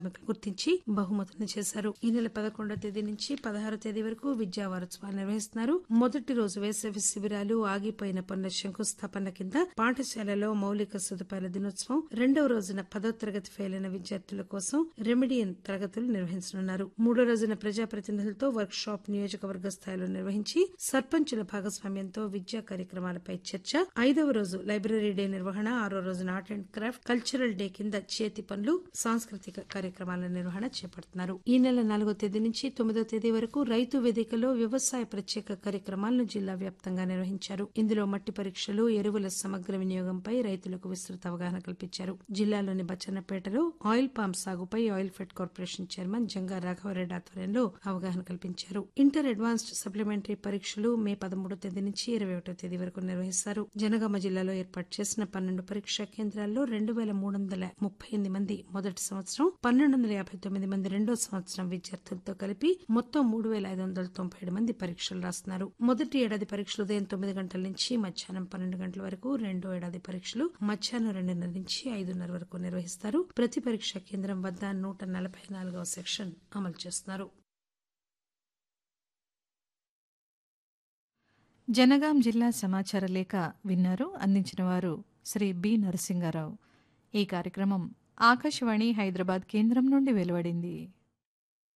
కార్మికులను గుర్తించి బహుమతులను చేశారు ఈ నెల పదకొండవ తేదీ నుంచి పదహారో తేదీ వరకు విద్యా వారోత్సవాలు నిర్వహిస్తున్నారు మొదటి రోజు వేసవి శిబిరాలు ఆగిపోయిన పనుల శంకుస్థాపన కింద పాఠశాలలో మౌలిక సదుపాయాల దినోత్సవం రెండవ రోజున పదో తరగతి ఫెయిల్ అయిన విద్యార్థుల కోసం రెమిడియన్ తరగతులు నిర్వహించనున్నారు మూడో రోజున ప్రజాప్రతినిధులతో వర్క్ షాప్ నియోజకవర్గ స్థాయిలో నిర్వహించి సర్పంచుల భాగస్వామ్యంతో విద్యా కార్యక్రమాలపై చర్చ ఐదవ రోజు లైబ్రరీ డే నిర్వహణ ఆరో రోజున art and craft cultural day కింద చేతి పనులు సాంస్కృతిక కార్యక్రమాల నిర్వహణ చేపడుతున్నారు ఈ నెల నాలుగో తేదీ నుంచి తొమ్మిదో తేదీ వరకు రైతు వేదికలో వ్యవసాయ ప్రత్యేక కార్యక్రమాలను జిల్లా వ్యాప్తంగా నిర్వహించారు ఇందులో మట్టి పరీక్షలు ఎరువుల సమగ్ర వినియోగంపై రైతులకు విస్తృత అవగాహన కల్పించారు జిల్లాలోని బచ్చన్నపేటలో ఆయిల్ పామ్ సాగుపై oil fed corporation chairman Janga Raghavareddy ఆధ్వర్యంలో అవగాహన కల్పించారు ఇంటర్ అడ్వాన్స్డ్ సప్లిమెంటరీ పరీక్షలు మే పదమూడో తేదీ నుంచి ఇరవై ఒకటో తేదీ వరకు నిర్వహిస్తారు జనగామ జిల్లాలో ఏర్పాటు చేసిన పన్నెండు పరీక్షా కేంద్రాల్లో రెండు వేల మూడు వందల ముప్పై ఎనిమిది మంది మొదటి సంవత్సరం పన్నెండు వందల యాభై తొమ్మిది మంది రెండో సంవత్సరం విద్యార్థులతో కలిపి మొత్తం మూడు వేల ఐదు వందల తొంభై ఏడు మంది పరీక్షలు రాస్తున్నారు మొదటి ఏడాది పరీక్షలు ఉదయం తొమ్మిది గంటల నుంచి మధ్యాహ్నం పన్నెండు గంటల వరకు రెండో ఏడాది పరీక్షలు మధ్యాహ్నం రెండున్నర నుంచి ఐదున్నర వరకు నిర్వహిస్తారు ప్రతి పరీక్షా కేంద్రం వద్ద నూట నలభై నాలుగవ సెక్షన్ అమలు చేస్తున్నారు జనగాం జిల్లా సమాచార లేఖ విన్నారు అందించిన వారు శ్రీ బి నరసింగారావు ఈ కార్యక్రమం ఆకాశవాణి హైదరాబాద్ కేంద్రం నుండి వెలువడింది